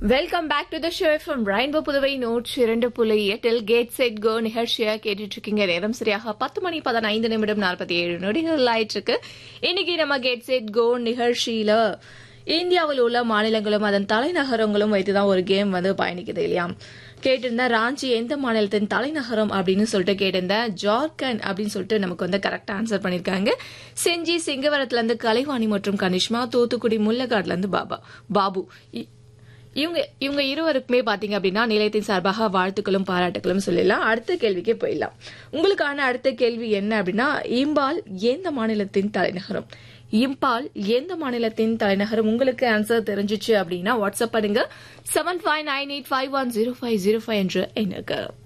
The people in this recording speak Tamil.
welcome back to the show from rainbow Puduvai நூற்றி இரண்டு புள்ளி எட்டில் கேட் செட் கோ நிகழ்ச்சியா கேட்டுட்டு இருக்கீங்க நேரம் சரியாக பத்து மணி பதினைந்து நிமிடம் நாற்பத்தி ஏழு நொடிகள் ஆயிட்டு இருக்கு இன்னைக்கு நம்ம கேட் செட் கோ நிகழ்ச்சியில இந்தியாவில் உள்ள மாநிலங்களும் அதன் தலைநகரங்களும் வைத்துதான் ஒரு கேம் வந்து பயணிக்குது இல்லையா கேட்டிருந்தேன் ராஞ்சி எந்த மாநிலத்தின் தலைநகரம் அப்படின்னு சொல்லிட்டு கேட்டிருந்தேன் ஜார்க்கண்ட் அப்படின்னு சொல்லிட்டு நமக்கு வந்து கரெக்டா ஆன்சர் பண்ணிருக்காங்க செஞ்சி சிங்கவரத்துல இருந்து கலைவாணி மற்றும் கனிஷ்மா தூத்துக்குடி முல்லக்காட்ல இருந்து பாபா பாபு இ- இவங்க இவங்க இருவருக்குமே பாத்தீங்க அப்படின்னா நிலையத்தின் சார்பாக வாழ்த்துக்களும் பாராட்டுகளும் சொல்லலாம் அடுத்த கேள்விக்கே போயிடலாம் உங்களுக்கான அடுத்த கேள்வி என்ன அப்படின்னா இம்பால் எந்த மாநிலத்தின் தலைநகரம் இம்பால் எந்த மாநிலத்தின் தலைநகரம் உங்களுக்கு ஆன்சர் தெரிஞ்சிச்சு அப்படின்னா வாட்ஸ்அப் பண்ணுங்க seven five nine eight five one zero five zero five என்ற எண்ணுக்கு